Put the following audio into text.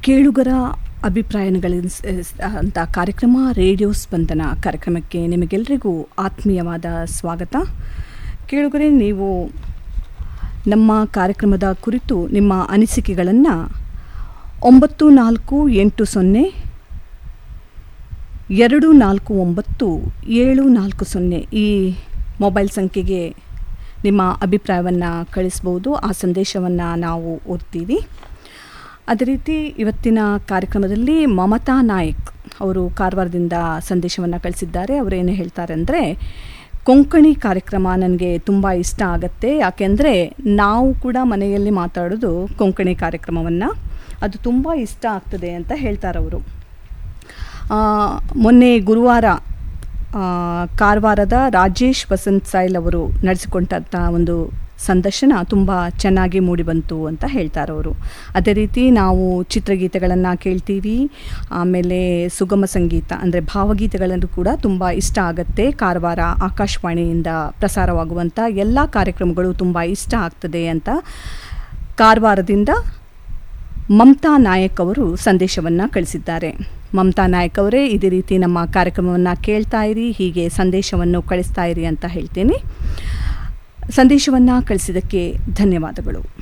ಕೇಳುಗರ ಅಭಿಪ್ರಾಯಗಳ ಅಂತ ಕಾರ್ಯಕ್ರಮ ರೇಡಿಯೋ ಸ್ಪಂದನ ಕಾರ್ಯಕ್ರಮಕ್ಕೆ ನಿಮಗೆಲ್ಲರಿಗೂ ಆತ್ಮೀಯವಾದ ಸ್ವಾಗತ ಕೇಳುಗರೆ ನೀವು ನಮ್ಮ ಕಾರ್ಯಕ್ರಮದ ಕುರಿತು ನಿಮ್ಮ ಅನಿಸಿಕೆಗಳನ್ನು ಒಂಬತ್ತು ನಾಲ್ಕು ಎಂಟು ಸೊನ್ನೆ ಎರಡು ನಾಲ್ಕು ಒಂಬತ್ತು ಏಳು ನಾಲ್ಕು ಸೊನ್ನೆ ಈ ಮೊಬೈಲ್ ಸಂಖ್ಯೆಗೆ ನಿಮ್ಮ ಅಭಿಪ್ರಾಯವನ್ನು ಕಳಿಸ್ಬೋದು ಆ ಸಂದೇಶವನ್ನು ನಾವು ಓದ್ತೀವಿ ಅದೇ ರೀತಿ ಇವತ್ತಿನ ಕಾರ್ಯಕ್ರಮದಲ್ಲಿ ಮಮತಾ ನಾಯಕ್ ಅವರು ಕಾರವಾರದಿಂದ ಸಂದೇಶವನ್ನು ಕಳಿಸಿದ್ದಾರೆ ಅವರೇನು ಹೇಳ್ತಾರೆ ಅಂದರೆ ಕೊಂಕಣಿ ಕಾರ್ಯಕ್ರಮ ನನಗೆ ತುಂಬ ಇಷ್ಟ ಆಗುತ್ತೆ ಯಾಕೆಂದರೆ ನಾವು ಕೂಡ ಮನೆಯಲ್ಲಿ ಮಾತಾಡೋದು ಕೊಂಕಣಿ ಕಾರ್ಯಕ್ರಮವನ್ನು ಅದು ತುಂಬ ಇಷ್ಟ ಆಗ್ತದೆ ಅಂತ ಹೇಳ್ತಾರೆ ಅವರು ಮೊನ್ನೆ ಗುರುವಾರ ಕಾರವಾರದ ರಾಜೇಶ್ ವಸಂತ್ ಸಾಯ್ಲ್ ಅವರು ನಡೆಸಿಕೊಂಡಂಥ ಒಂದು ಸಂದರ್ಶನ ತುಂಬ ಚೆನ್ನಾಗಿ ಮೂಡಿಬಂತು ಅಂತ ಹೇಳ್ತಾರೆ ಅವರು ಅದೇ ರೀತಿ ನಾವು ಚಿತ್ರಗೀತೆಗಳನ್ನು ಕೇಳ್ತೀವಿ ಆಮೇಲೆ ಸುಗಮ ಸಂಗೀತ ಅಂದರೆ ಭಾವಗೀತೆಗಳನ್ನು ಕೂಡ ತುಂಬ ಇಷ್ಟ ಆಗುತ್ತೆ ಕಾರವಾರ ಆಕಾಶವಾಣಿಯಿಂದ ಪ್ರಸಾರವಾಗುವಂಥ ಎಲ್ಲ ಕಾರ್ಯಕ್ರಮಗಳು ತುಂಬ ಇಷ್ಟ ಆಗ್ತದೆ ಅಂತ ಕಾರವಾರದಿಂದ ಮಮತಾ ನಾಯಕ್ ಅವರು ಸಂದೇಶವನ್ನು ಕಳಿಸಿದ್ದಾರೆ ಮಮತಾ ನಾಯಕ್ ಅವರೇ ಇದೇ ರೀತಿ ನಮ್ಮ ಕಾರ್ಯಕ್ರಮವನ್ನು ಕೇಳ್ತಾ ಇರಿ ಹೀಗೆ ಸಂದೇಶವನ್ನು ಕಳಿಸ್ತಾ ಇರಿ ಅಂತ ಹೇಳ್ತೀನಿ ಸಂದೇಶವನ್ನು ಕಳಿಸಿದ್ದಕ್ಕೆ ಧನ್ಯವಾದಗಳು